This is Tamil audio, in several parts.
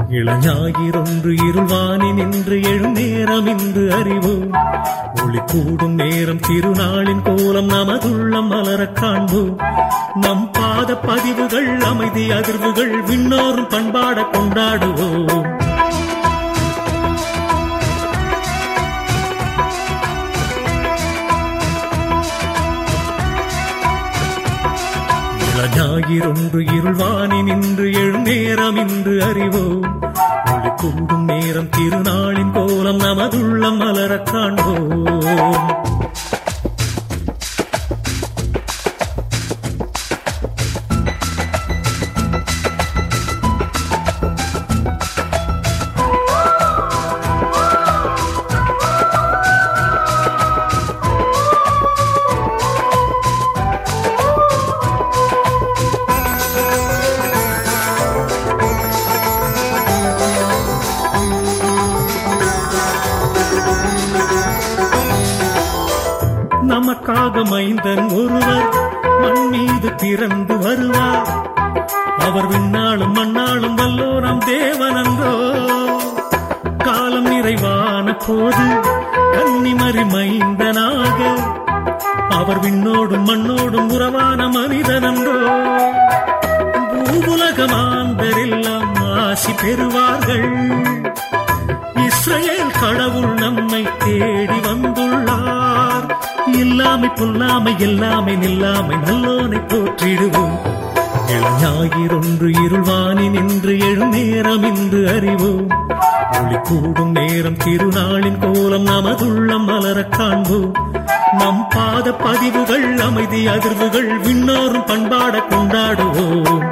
இளஞாயிறொன்று இருள்வானி நின்று எழும் நேரம் இன்று அறிவோம் ஒளி கூடும் நேரம் திருநாளின் கோலம் நமதுள்ளம் மலரக் காண்போம் நம் பாத பதிவுகள் அமைதி அதிர்வுகள் விண்ணோரும் பண்பாட கொண்டாடுவோம் இளஞாயிறொன்று இருள்வானி நின்று எழும் நேரம் இன்று அறிவோம் ஒளி கூடும் நேரம் திருநாளின் கோலம் நமதுள்ளம் மலரக் காண்போம் நமக்காக மைந்தன் ஒருவர் மண் மீது பிறந்து வருவார் அவர் விண்ணாளும் மண்ணாளும் வல்லோ நம் தேவனன்றோ காலம் நிறைவான போது கன்னிமறி மைந்தனாக அவர் விண்ணோடும் மண்ணோடும் உறவான மனிதனன்றோ பூவுலக மாந்தரெல்லாம் ஆசி பெறுவார்கள் இஸ்ரேல் கடவுள் நம்மை தேடி வந்துள்ளார் இல்லாமை பொல்லாமை எல்லாமை நில்லாமை நல்லோனை போற்றிடுவோம் இளஞாயிறொன்று இருள்வானி நின்று எழும் நேரம் இன்று அறிவோம் ஒளி கூடும் நேரம் திருநாளின் கோலம் நமதுள்ளம் மலரக் காண்போம் நம் பாத பதிவுகள் அமைதி அதிர்வுகள் விண்ணோரும் பண்பாட கொண்டாடுவோம்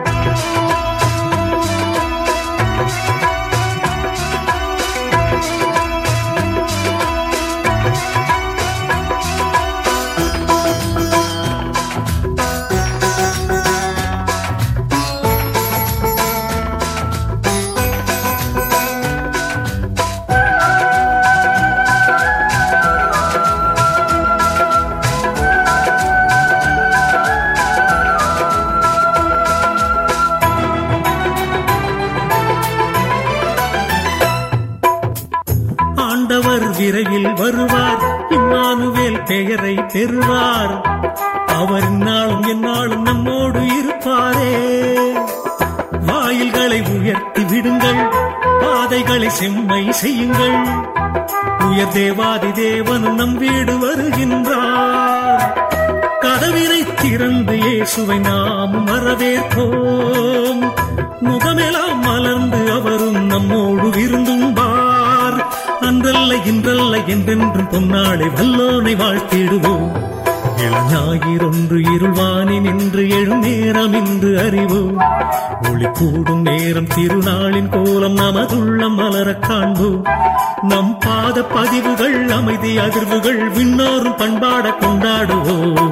ஆண்டவர் விரைவில் வருவார் இம்மானுவேல் பெயரை பெறுவார் அவர் இந்நாளும் எந்நாளும் நம்மோடு இருப்பாரே வாயில்களை உயர்த்தி விடுங்கள் பாதைகளை செம்மை செய்யுங்கள் உயர் தேவாதி தேவனும் நம் வீடு வருகின்றார் கதவினை திறந்து இயேசுவை நாமும் வரவேற்போம் முகமெல்லாம் மலர்ந்து அவரும் நம்மோடு விருந்தும்பார் அன்றல்ல இன்றல்ல என்றென்றும் பொன்னாளை வல்லோனை வாழ்த்திடுவோம் இளஞாயிறொன்று இருள்வானி நின்று எழும் நேரம் இன்று அறிவோம் ஒளி கூடும் நேரம் திருநாளின் கோலம் நமதுள்ளம் மலரக் காண்போம் நம் பாத பதிவுகள் அமைதி அதிர்வுகள் விண்ணோரும் பண்பாட கொண்டாடுவோம்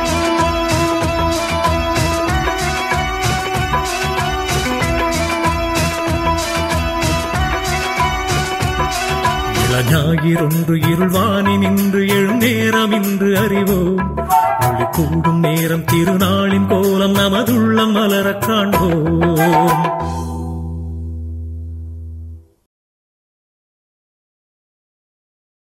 இளஞாயிறொன்று இருள்வானி நின்று எழும் நேரம் இன்று அறிவோம் ஒளி கூடும் நேரம் திருநாளின் கோலம் நமதுள்ளம் மலரக் காண்போம்